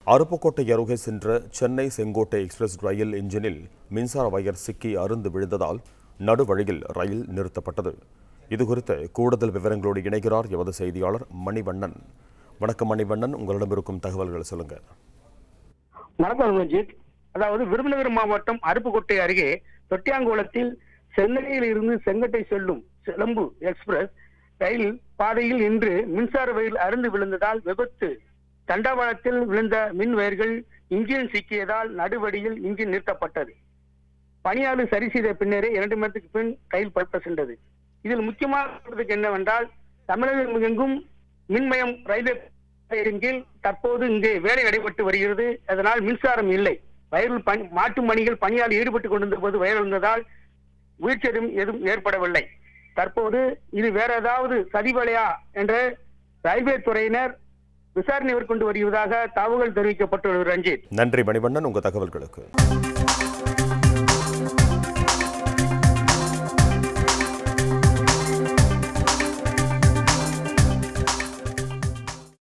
அருப்புக்கோட்டை அருகே சென்ற சென்னை செங்கோட்டை எக்ஸ்பிரஸ் ரயில் இன்ஜினில் மின்சார வயர் சிக்கி அருந்து விழுந்ததால் நடுவழியில் ரயில் நிறுத்தப்பட்டது இதுகுறித்த கூடுதல் விவரங்களோடு இணைகிறார் எமது செய்தியாளர் மணிவண்ணன் வணக்கம் மணிவண்ணன் உங்களிடம் இருக்கும் தகவல்களை சொல்லுங்க வணக்கம் ரஞ்சித் அதாவது விருதுநகர் மாவட்டம் அருப்புக்கோட்டை அருகே தொட்டியாங்குளத்தில் சென்னையில் இருந்து செங்கட்டை செல்லும் சிலம்பு எக்ஸ்பிரஸ் ரயில் பாதையில் இன்று மின்சார வயல் அருந்து விழுந்ததால் விபத்து தண்டவாளத்தில் விழுந்த மின் வயர்கள் இன்ஜின் சிக்கியதால் நடுவடியில் இன்ஜின் நிறுத்தப்பட்டது பணியாளர் சரி செய்த பின்னரே இரண்டு மணி நேரத்துக்கு பின் ரயில் புறப்பட சென்றது இதில் முக்கியமாக என்னவென்றால் தமிழகம் எங்கும் மின்மயம் ரயில்வே கீழ் தற்போது இங்கே வேலை நடைபெற்று வருகிறது அதனால் மின்சாரம் இல்லை வயலில் பணி மாட்டு மணிகள் பணியால் ஈடுபட்டுக் கொண்டிருந்த போது வயல் இருந்ததால் உயிர்ச்சேதம் எதுவும் ஏற்படவில்லை தற்போது இது வேற ஏதாவது சதிவலையா என்ற ரயில்வே துறையினர் விசாரணை மேற்கொண்டு வருவதாக தகவல் தெரிவிக்கப்பட்டுள்ளது ரஞ்சித் நன்றி மணிவண்ணன் உங்க தகவல்களுக்கு